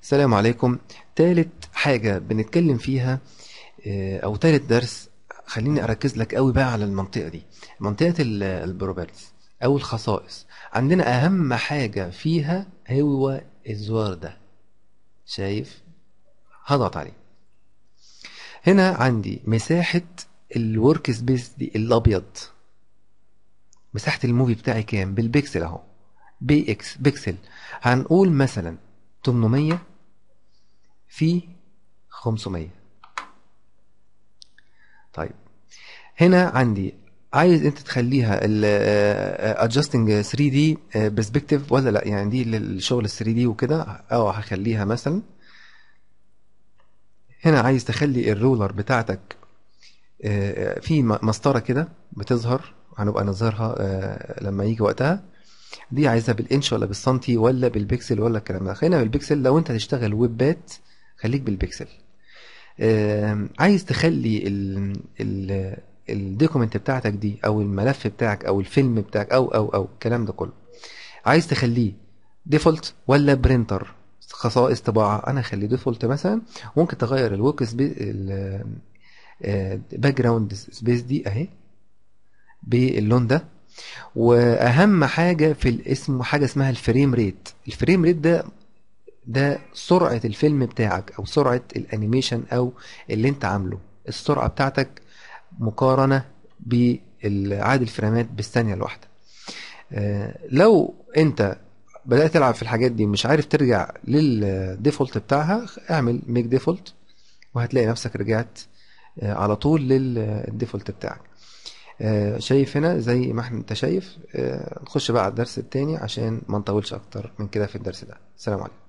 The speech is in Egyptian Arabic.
السلام عليكم تالت حاجة بنتكلم فيها آه، أو تالت درس خليني أركز لك قوي بقى على المنطقة دي منطقة البروبرتيز أو الخصائص عندنا أهم حاجة فيها هو الزوار ده شايف هضغط عليه هنا عندي مساحة الورك سبيس دي الأبيض مساحة الموفي بتاعي كام بالبكسل أهو بي اكس بكسل هنقول مثلا 800 في 500 طيب هنا عندي عايز انت تخليها ال adjusting 3 دي perspective ولا لا يعني دي للشغل ال 3 دي وكده اه هخليها مثلا هنا عايز تخلي الرولر بتاعتك في مسطره كده بتظهر هنبقى نظهرها لما يجي وقتها دي عايزها بالانش ولا بالسنتي ولا بالبكسل ولا الكلام ده خلينا بالبكسل لو انت هتشتغل ويبات خليك بالبكسل عايز تخلي ال ال الدوكيمنت بتاعتك دي او الملف بتاعك او الفيلم بتاعك او او او الكلام ده كله عايز تخليه ديفولت ولا برينتر خصائص طباعه انا اخليه ديفولت مثلا ممكن تغير الورك باك جراوند سبيس دي اهي باللون ده واهم حاجه في الاسم حاجه اسمها الفريم ريت الفريم ريت ده ده سرعه الفيلم بتاعك او سرعه الانيميشن او اللي انت عامله السرعه بتاعتك مقارنه بعدد الفريمات بالثانيه الواحده لو انت بدات تلعب في الحاجات دي مش عارف ترجع للديفولت بتاعها اعمل ميك ديفولت وهتلاقي نفسك رجعت على طول للديفولت بتاعك شايف هنا زي ما احنا انت شايف نخش بقى على الدرس التاني عشان ما نطولش اكتر من كده في الدرس ده السلام عليكم